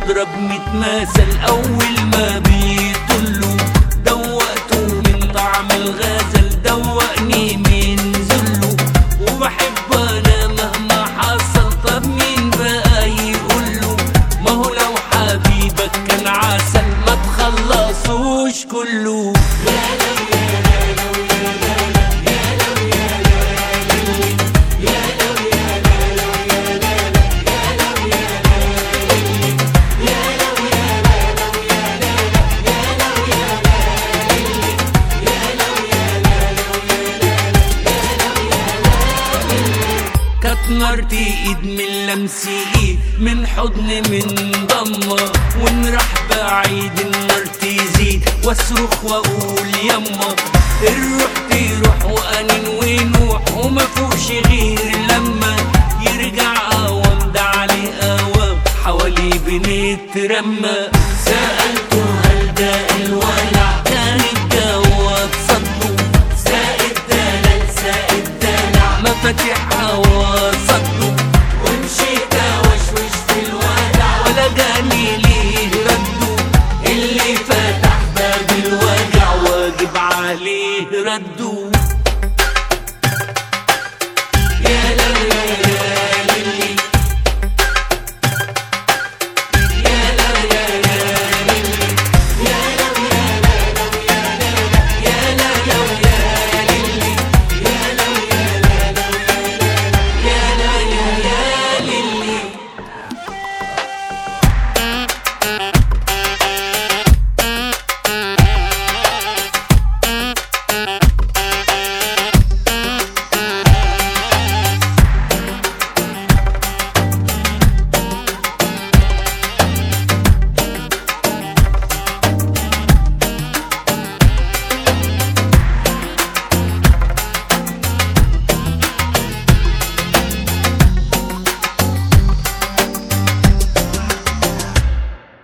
واضرب ميت مثل اول ما بيطلوا دوقته من طعم الغزل دوقني من ذله وبحب انا مهما حصل طب مين بقى يقوله ما هو لو حبيبك كان عسل ما تخلصوش كله كانت مرتي ايد من لمسي ايد من حضن من ضمة ونروح بعيد النار تزيد واصرخ واقول يما الروح تروح وانين ونوح وما فوقش غير لما يرجع قوام ده عليه قوام حوالي بنترمى سألته هل ده الولع كان الجواب صدقه زائد دلال زائد دلع مفاتيح هوا صدقه ومشيت وشوش في الودع ولا جاني ليه رده اللي فتح باب الوجع واجب عليه رده